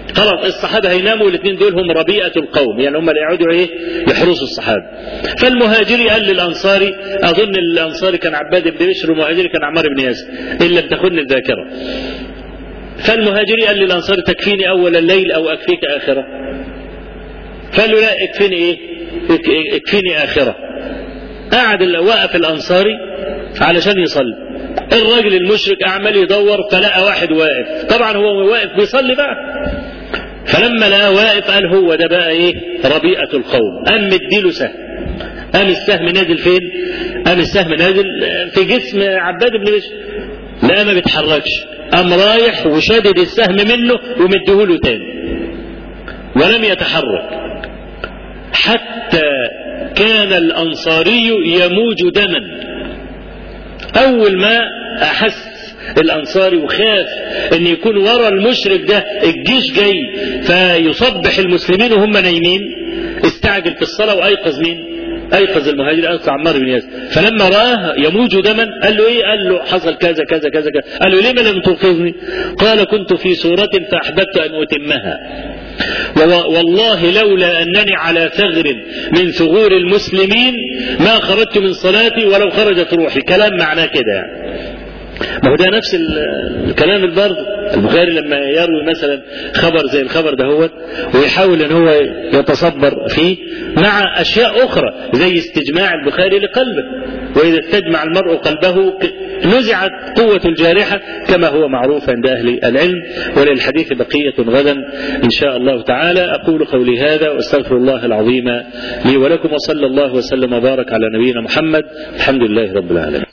خلاص الصحابة هيناموا والاثنين دول هم ربيئة القوم يعني هم اللي يقعدوا ايه يحرسوا الصحابة فالمهاجري قال للأنصاري أظن الأنصاري كان عباد بن بشر والمهاجري كان عمار بن ياسر إن لم تخن الذاكرة فالمهاجري قال للأنصاري تكفيني أول الليل أو أكفيك آخرة قال له لا اكفيني ايه اكفيني آخرة قعد وقف الأنصاري علشان يصلي الراجل المشرك عمال يدور فلقى واحد واقف طبعا هو واقف بيصلي بقى فلما لقى واقف قال هو ده بقى ايه ربيئة القوم قام مديله سهم قام السهم نازل فين قام السهم نازل في جسم عباد بن بشر لا ما بيتحركش قام رايح وشدد السهم منه ومديهوله تاني ولم يتحرك حتى كان الأنصاري يموج دما أول ما أحس الأنصاري وخاف أن يكون ورا المشرك ده الجيش جاي فيصبح المسلمين وهم نايمين استعجل في الصلاة وأيقظ مين؟ أيقظ المهاجر أيقظ عمار بن ياسر فلما رآه يموج دما قال له إيه؟ قال له حصل كذا كذا كذا كذا قال له ليه ما لم توقظني؟ قال كنت في سورة فأحببت أن أتمها والله لولا أنني على ثغر من ثغور المسلمين ما خرجت من صلاتي ولو خرجت روحي كلام معناه كده يعني ما هو ده نفس الكلام البرد البخاري لما يروي مثلا خبر زي الخبر ده هو ويحاول ان هو يتصبر فيه مع اشياء اخرى زي استجماع البخاري لقلبه واذا استجمع المرء قلبه نزعت قوة الجارحة كما هو معروف عند أهل العلم وللحديث بقية غدا إن شاء الله تعالى أقول قولي هذا وأستغفر الله العظيم لي ولكم وصلى الله وسلم وبارك على نبينا محمد الحمد لله رب العالمين